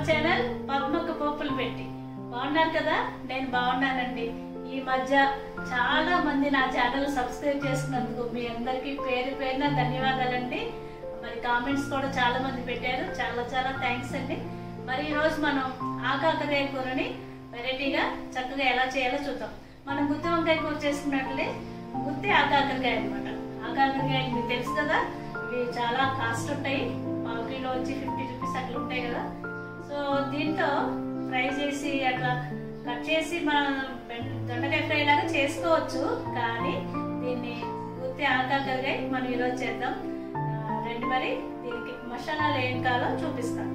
our channel పద్మక పోపులు పెట్టి బాగున్నారు కదా నేను బాగున్నానండి ఈ మధ్య చాలా మంది నా ఛానల్ సబ్స్క్రైబ్ చేసుకున్నందుకు మీ అందరికీ పేరు పేరున ధన్యవాదాలండి మరి కామెంట్స్ కూడా చాలా మంది పెట్టారు చాలా చాలా థ్యాంక్స్ అండి మరి ఈ రోజు మనం ఆకాకరకాయ కూరని వెరైటీగా చక్కగా ఎలా చేయాలో చూద్దాం మనం గుత్తి వంకాయ కూర చేసుకున్నట్లే గుత్తి ఆకాకరకాయ అనమాట ఆకాకరకాయలు మీకు తెలుసు కదా ఇవి చాలా కాస్ట్ ఉంటాయి పావు కిలో వచ్చి ఫిఫ్టీ రూపీస్ అట్లా ఉంటాయి కదా సో దీంతో ఫ్రై చేసి అట్లా కట్ చేసి మనం బెండ- దొండకాయ ఫ్రై లాగా చేసుకోవచ్చు కానీ దీన్ని గుత్తి ఆకాకరకాయ మనం ఈరోజు చేద్దాం ఆ, రండి మరి దీనికి మసాలాలు ఏం కావాలో చూపిస్తాను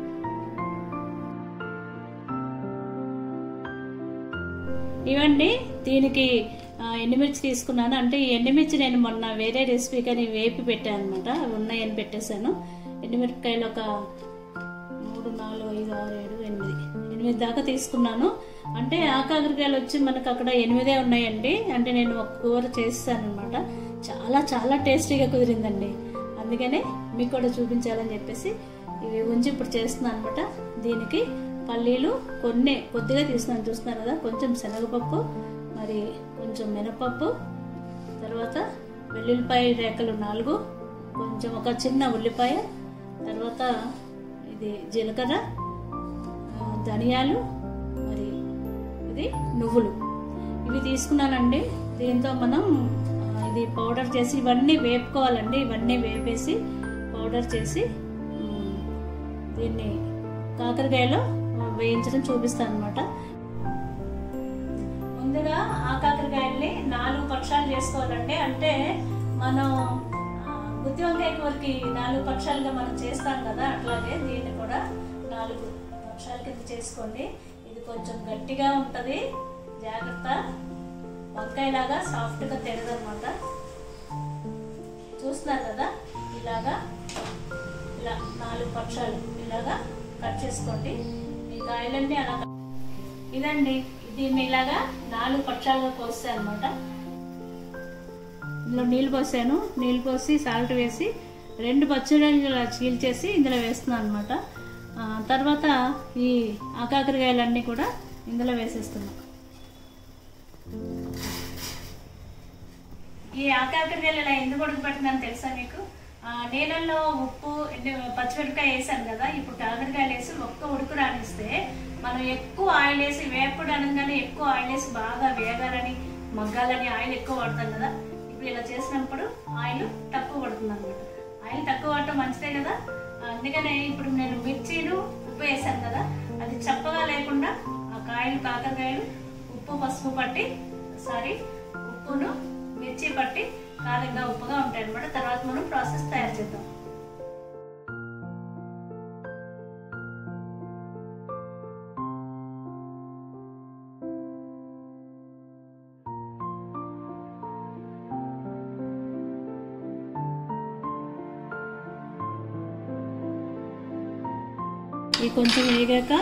ఇవండి దీనికి ఆ, ఎండుమిర్చి తీసుకున్నాను అంటే ఈ ఎండుమిర్చి నేను మొన్న వేరే రెసిపీ కానీ వేపి పెట్టాను అనమాట అవి ఉన్నాయని పెట్టేశాను ఎండుమిరపకాయలు ఒక మూడు నాలుగు ఐదు ఆరు ఏడు ఎనిమిది ఎనిమిది దాకా తీసుకున్నాను అంటే ఆకాకరకాయలు వచ్చి మనకు అక్కడ ఎనిమిదే ఉన్నాయండి అంటే నేను ఒక కూర చేస్తాను అనమాట చాలా చాలా టేస్టీగా కుదిరిందండి అందుకనే మీకు కూడా చూపించాలని చెప్పేసి ఇవి ఉంచి ఇప్పుడు చేస్తున్నాను అనమాట దీనికి పల్లీలు కొన్ని కొద్దిగా తీసుకున్నాను చూస్తున్నారు కదా కొంచెం శనగపప్పు మరి కొంచెం మినపప్పు తర్వాత వెల్లుల్లిపాయ రేఖలు నాలుగు కొంచెం ఒక చిన్న ఉల్లిపాయ తర్వాత ఇది జీలకర్ర ఆ, ధనియాలు మరి ఇది నువ్వులు ఇవి తీసుకున్నానండి దీంతో మనం ఆ, ఇది పౌడర్ చేసి ఇవన్నీ వేపుకోవాలండి ఇవన్నీ వేపేసి పౌడర్ చేసి ఉమ్, దీన్ని కాకరకాయలో ఆ, వేయించడం చూపిస్తాను అనమాట ముందుగా ఆ కాకరకాయల్ని నాలుగు పక్షాలు చేసుకోవాలండి అంటే మనం ఆ, గుత్తి వంకాయ కూరకి నాలుగు పక్షాలుగా మనం చేస్తాం కదా అట్లాగే దీన్ని కూడా నాలుగు పక్షాల కింద చేసుకోండి ఇది కొంచెం గట్టిగా ఉంటుంది జాగ్రత్త వంకాయలాగా సాఫ్ట్గా తెరదనమాట చూస్తున్నారు కదా ఇలాగా ఇలా నాలుగు పక్షాలు ఇలాగా కట్ చేసుకోండి ఈ కాయలన్నీ అలా కట్- ఇదండి దీన్ని ఇలాగా నాలుగు పక్షాలుగా కోస్తాను అనమాట ఇందులో నీళ్ళు పోసాను నీళ్ళు పోసి సాల్ట్ వేసి రెండు పచ్చిమిరపకాయలు ఇలా చీల్చేసి ఇందులో వేస్తున్నాను అనమాట తర్వాత ఈ ఆకాకరకాయలన్నీ కూడా ఇందులో వేసేస్తున్నాం ఈ ఆకాకరకాయలు ఇలా ఎందుకు ఉడకబెడుతుందని తెలుసా మీకు ఆ, నీళ్ళల్లో ఉప్పు ఎండు పచ్చిమిరపకాయ వేసాను కదా ఇప్పుడు కాకరకాయలు వేసి ఒక్క ఉడుకు రానిస్తే మనం ఎక్కువ ఆయిల్ వేసి వేపుడు అనగానే ఎక్కువ ఆయిల్ వేసి బాగా వేగాలని మగ్గాలని ఆయిల్ ఎక్కువ వాడతాం కదా ఇప్పుడు ఇలా చేసినప్పుడు ఆయిల్ తక్కువ పడుతుంది అనమాట ఆయిల్ తక్కువ పడటం మంచిదే కదా అందుకనే ఇప్పుడు నేను మిర్చీలు ఉప్పు వేసాను కదా అది చప్పగా లేకుండా ఆ కాయలు కాకరకాయలు ఉప్పు పసుపు పట్టి సారీ ఉప్పును మిర్చి పట్టి కారంగా ఉప్పుగా ఉంటాయి అనమాట తర్వాత మనం ప్రాసెస్ తయారు చేద్దాం ఇది కొంచెం వేగాక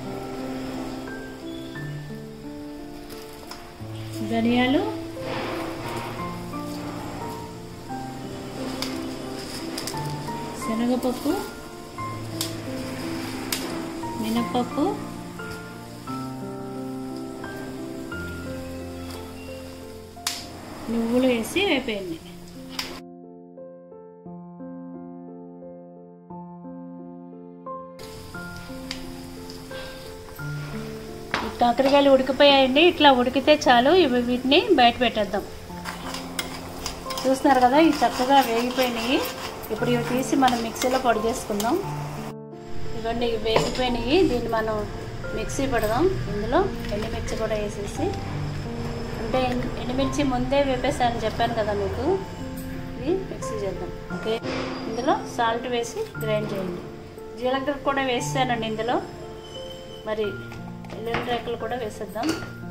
ధనియాలు శనగపప్పు మినప్పప్పు నువ్వులు వేసి వేపేయండి ఈ కాకరకాయలు ఉడికిపోయాయండి ఇట్లా ఉడికితే చాలు ఇవి వీటిని బయట పెట్టేద్దాం చూస్తున్నారు కదా ఇవి చక్కగా వేగిపోయినాయి ఇప్పుడు ఇవి తీసి మనం మిక్సీలో పొడి చేసుకుందాం ఇవన్నీ ఇవి వేగిపోయినాయి దీన్ని మనం మిక్సీ పెడదాం ఇందులో ఎండుమిర్చి కూడా వేసేసి అంటే ఎండు- ఎండుమిర్చి ముందే వేపేసానని చెప్పాను కదా మీకు ఇది మిక్సీ చేద్దాం ఓకే ఇందులో సాల్ట్ వేసి గ్రైండ్ చేయండి జీలకర్ర కూడా వేసానండి ఇందులో మరి ఎల్లుల్లి రేకులు కూడా వేసేద్దాం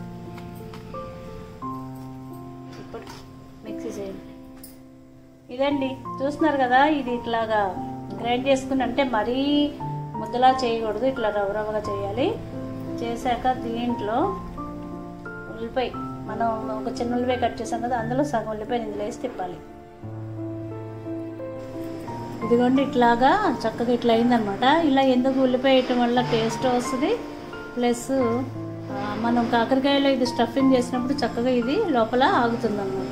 ఇప్పుడు మిక్సీ చేయండి ఇదండి చూస్తున్నారు కదా ఇది ఇట్లాగా గ్రైండ్ చేసుకుని అంటే మరీ ముద్దలా చేయకూడదు ఇట్లా రవ్వ రవ్వగా చేయాలి చేశాక దీంట్లో ఉల్లిపాయ మనం ఒక చిన్న ఉల్లిపాయ కట్ చేసాం కదా అందులో సగం ఉల్లిపాయ ఇందులో వేసి తిప్పాలి ఇదిగోండి ఇట్లాగా చక్కగా ఇట్లా అయిందనమాట ఇలా ఎందుకు ఉల్లిపాయ వేయటం వల్ల టేస్ట్ వస్తుంది ప్లస్ ఆ, మనం కాకరకాయలో ఇది స్టఫింగ్ చేసినప్పుడు చక్కగా ఇది లోపల ఆగుతుంది అనమాట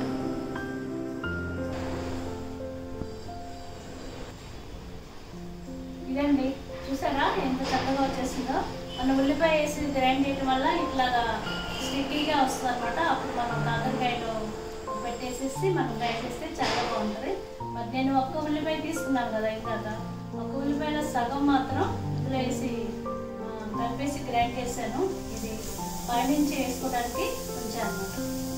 ఇదండి చూసారా ఎంత చక్కగా వచ్చేసిందో మనం ఉల్లిపాయ వేసి గ్రైండ్ చేయడం వల్ల ఇట్లాగా స్టిక్కీగా వస్తుంది అనమాట అప్పుడు మనం కాకరకాయలో పెట్టేసేసి మనం గ్రైండ్ చేస్తే చాలా బాగుంటుంది మరి నేను ఒక్క ఉల్లిపాయ తీసుకున్నాను కదా ఇందాక ఒక్క ఉల్లిపాయలో సగం మాత్రం ఇందులో వేసి ఆ, కలిపేసి గ్రైండ్ చేశాను ఇది పైనుంచి వేసుకోవడానికి ఉంచాను అనమాట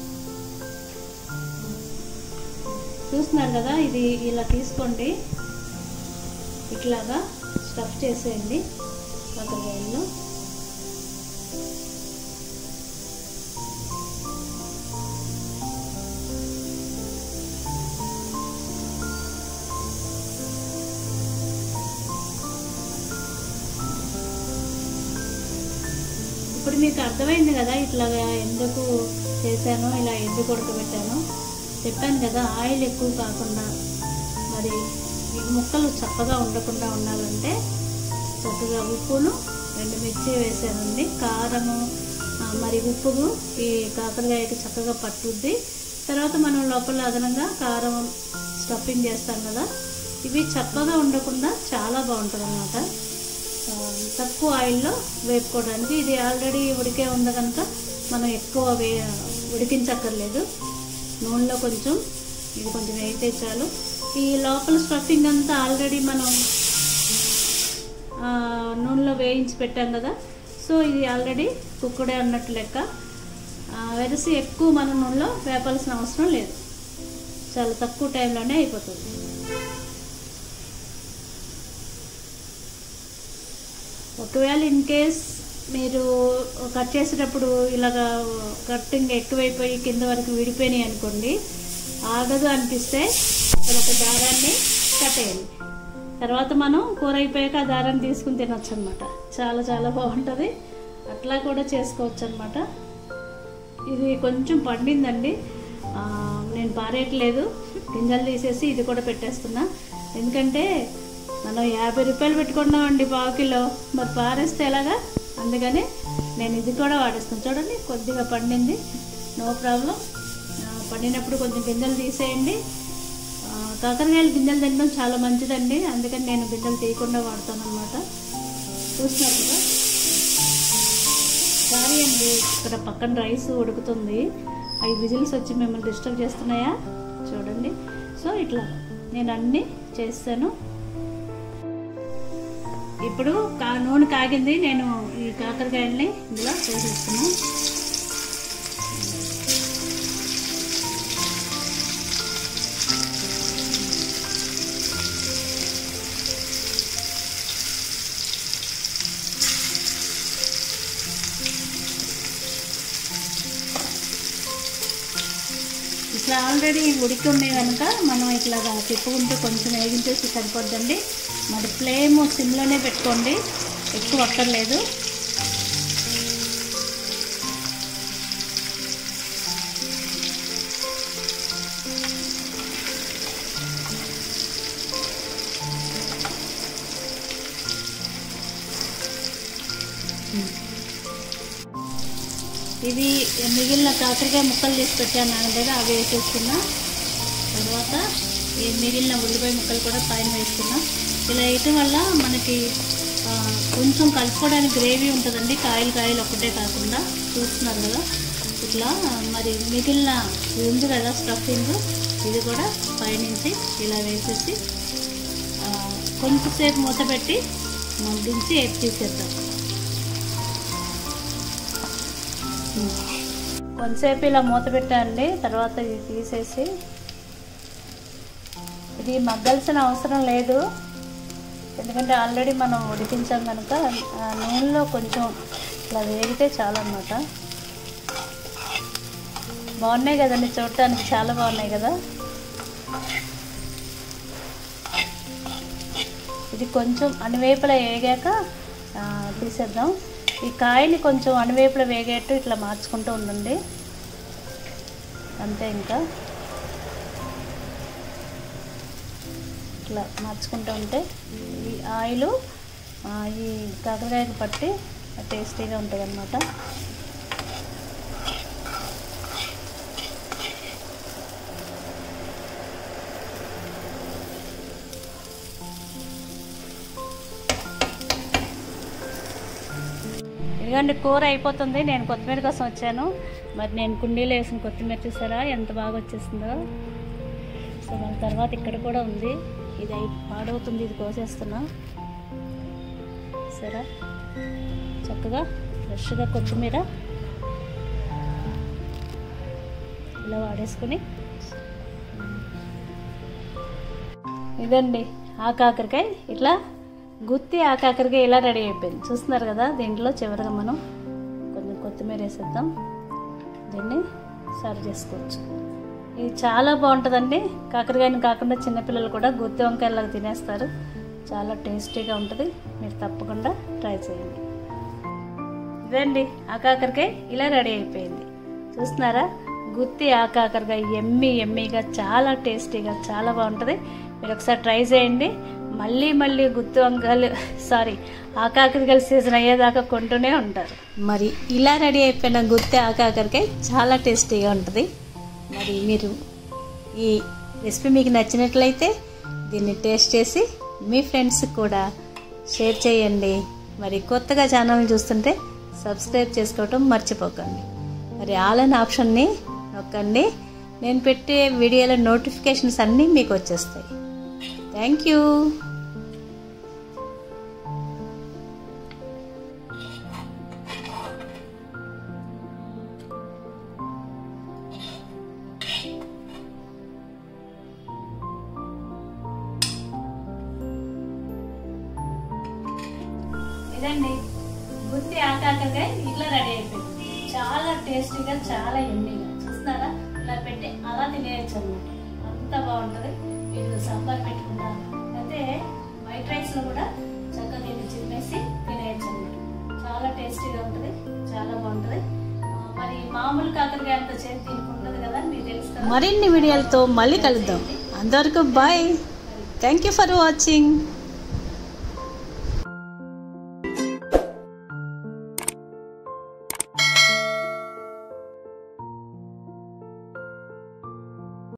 చూస్తున్నారు కదా ఇది ఇలా తీసుకోండి ఇట్లాగా స్టఫ్ చేసేయండి కాకరకాయల్లో ఇప్పుడు మీకు అర్థమైంది కదా ఇట్లాగా ఎందుకు చేశాను ఇలా ఎందుకు ఉడకబెట్టాను చెప్పాను కదా ఆయిల్ ఎక్కువ కాకుండా మరి ఈ ముక్కలు చప్పగా ఉండకుండా ఉండాలంటే చక్కగా ఉప్పును రెండు మిర్చి వేసానండి కారము ఆ, మరి ఉప్పు ఈ కాకరకాయకి చక్కగా పట్టుద్ది తర్వాత మనం లోపల అదనంగా కారం స్టఫింగ్ చేస్తాం కదా ఇవి చప్పగా ఉండకుండా చాలా బాగుంటుంది అన్నమాట తక్కువ ఆయిల్లో వేపుకోవడానికి ఇది ఆల్రెడీ ఉడికే ఉంది కనుక మనం ఎక్కువ వే ఉడికించక్కర్లేదు నూనెలో కొంచెం ఇది కొంచెం వేయితే చాలు ఈ లోపల స్టఫింగ్ అంతా ఆల్రెడీ మనం ఆ, నూనెలో వేయించి పెట్టాం కదా సో ఇది ఆల్రెడీ కుక్కుడే అన్నట్టు లెక్క ఆ, వెరసి ఎక్కువ మన నూనెలో వేపాల్సిన అవసరం లేదు చాలా తక్కువ టైంలోనే అయిపోతుంది ఒకవేళ ఇన్ కేస్ మీరు కట్ చేసేటప్పుడు ఇలాగా కట్టింగ్ ఎక్కువైపోయి కింద వరకు విడిపోయినాయి అనుకోండి ఆగదు అనిపిస్తే ఇక్కడ ఒక దారాన్ని కట్టేయండి తర్వాత మనం కూర అయిపోయాక ఆ దారాన్ని తీసుకుని తినొచ్చు అనమాట చాలా చాలా బాగుంటుంది అట్లా కూడా చేసుకోవచ్చు అనమాట ఇది కొంచెం పండిందండి ఆ, నేను పారేయట్లేదు గింజలు తీసేసి ఇది కూడా పెట్టేస్తున్నా ఎందుకంటే మనం యాభై రూపాయలు పెట్టుకున్నామండి పావు కిలో మరి పారేస్తే ఎలాగా అందుకని నేను ఇది కూడా వాడేస్తాను చూడండి కొద్దిగా పండింది నో ప్రాబ్లం పండినప్పుడు కొంచెం గింజలు తీసేయండి ఆ, కాకరకాయలు గింజలు తినడం చాలా మంచిదండి అందుకని నేను గింజలు తీయకుండా వాడతాను అనమాట చూస్తున్నారు కదా సారీ అండి ఇక్కడ పక్కన రైస్ ఉడుకుతుంది అవి విజిల్స్ వచ్చి మిమ్మల్ని డిస్టర్బ్ చేస్తున్నాయా చూడండి సో ఇట్లా నేను అన్నీ చేస్తాను ఇప్పుడు కా నూనె కాగింది నేను ఈ కాకరకాయల్ని ఇందులో వేసేస్తున్నాను ఇట్లా ఆల్రెడీ ఉడికి ఉన్నాయి కనుక మనం ఇట్లా తిప్పుకుంటూ కొంచెం వేగించేసి సరిపోద్దండి మరి ఫ్లేమ్ సిమ్లోనే పెట్టుకోండి ఎక్కువ అక్కర్లేదు ఇవి మిగిలిన కాకరకాయ ముక్కలు తీసి పెట్టాను నా దగ్గర అవి వేసేసుకున్నా తర్వాత ఈ మిగిలిన ఉల్లిపాయ ముక్కలు కూడా పైన వేసుకున్నా ఇలా వేయటం వల్ల మనకి ఆ, కొంచెం కలుపుకోవడానికి గ్రేవీ ఉంటుందండి కాయలు కాయలు ఒకటే కాకుండా చూస్తున్నారు కదా ఇట్లా మరి మిగిలిన ఇది ఉంది కదా స్టఫింగ్ ఇది కూడా పైనుంచి ఇలా వేసేసి ఆ, కొంచెంసేపు మూత పెట్టి మగ్గించి ఎత్తి తీసేద్దాం కొంతసేపు ఇలా మూత పెట్టండి తర్వాత ఇది తీసేసి ఇది మగ్గాల్సిన అవసరం లేదు ఎందుకంటే ఆల్రెడీ మనం ఉడికించాం కనుక ఆ నూనెలో కొంచెం ఇట్లా వేగితే చాలన్నమాట బాగున్నాయి కదండి చూడటానికి చాలా బాగున్నాయి కదా ఇది కొంచెం అణివేపులా వేగాక ఆ, తీసేద్దాం ఈ కాయని కొంచెం అణివేపులా వేగేట్టు ఇట్లా మార్చుకుంటూ ఉండండి అంతే ఇంకా ఇట్లా మార్చుకుంటూ ఉంటే ఈ ఆయిల్ ఈ కాకరకాయకు పట్టి టేస్టీగా ఉంటుంది అనమాట ఇదిగోండి కూర అయిపోతుంది నేను కొత్తిమీర కోసం వచ్చాను మరి నేను కుండీలో వేసిన కొత్తిమీర చూసారా ఎంత బాగా వచ్చేసిందో సో దాని తర్వాత ఇక్కడ కూడా ఉంది ఇది అయి పాడవుతుంది ఇది కోసేస్తున్నా సరే చక్కగా ఫ్రెష్గా కొత్తిమీర ఇలా వాడేసుకొని ఇదండి ఆ కాకరకాయ ఇట్లా గుత్తి ఆ కాకరకాయ ఇలా రెడీ అయిపోయింది చూస్తున్నారు కదా దీంట్లో చివరిగా మనం కొంచెం కొత్తిమీర వేసేద్దాం దీన్ని సర్వ్ చేసుకోవచ్చు ఇది చాలా బాగుంటుందండి కాకరకాయని కాకుండా చిన్నపిల్లలు కూడా గుత్తి వంకాయలాగా తినేస్తారు చాలా టేస్టీగా ఉంటుంది మీరు తప్పకుండా ట్రై చేయండి ఇదండి ఆ కాకరకాయ ఇలా రెడీ అయిపోయింది చూస్తున్నారా గుత్తి ఆ కాకరకాయ ఎమ్మి ఎమ్మిగా చాలా టేస్టీగా చాలా బాగుంటుంది మీరు ఒకసారి ట్రై చేయండి మళ్ళీ మళ్ళీ గుత్తి వంకాయలు సారీ ఆ కాకరకాయల సీజన్ అయ్యేదాకా కొంటూనే ఉంటారు మరి ఇలా రెడీ అయిపోయిన గుత్తి ఆ కాకరకాయ చాలా టేస్టీగా ఉంటుంది మరి మీరు ఈ రెసిపీ మీకు నచ్చినట్లయితే దీన్ని టేస్ట్ చేసి మీ ఫ్రెండ్స్కి కూడా షేర్ చేయండి మరి కొత్తగా ఛానల్ చూస్తుంటే సబ్స్క్రైబ్ చేసుకోవటం మర్చిపోకండి మరి ఆల్ అనే ఆప్షన్ని నొక్కండి నేను పెట్టే వీడియోల నోటిఫికేషన్స్ అన్నీ మీకు వచ్చేస్తాయి థ్యాంక్ యూ ఇదండి గుత్తి ఆకాకరకాయ ఇట్లా రెడీ అయిపోయింది చాలా టేస్టీగా చాలా ఎమ్మీగా చూస్తున్నారా ఇలా పెట్టి అలా తినేయచ్చు అనమాట అంత బాగుంటుంది మీరు సాంబార్ పెట్టుకున్నా అయితే వైట్ రైస్లో కూడా చక్కగా దీన్ని చిమ్మేసి తినేయచ్చు అనమాట చాలా టేస్టీగా ఉంటుంది చాలా బాగుంటుంది ఆ, మరి మామూలు కాకరకాయ అంత చేతి దీనికి ఉండదు కదా మీకు తెలుసు కదా మరిన్ని వీడియోలతో మళ్ళీ కలుద్దాం అంతవరకు bye thank you for watching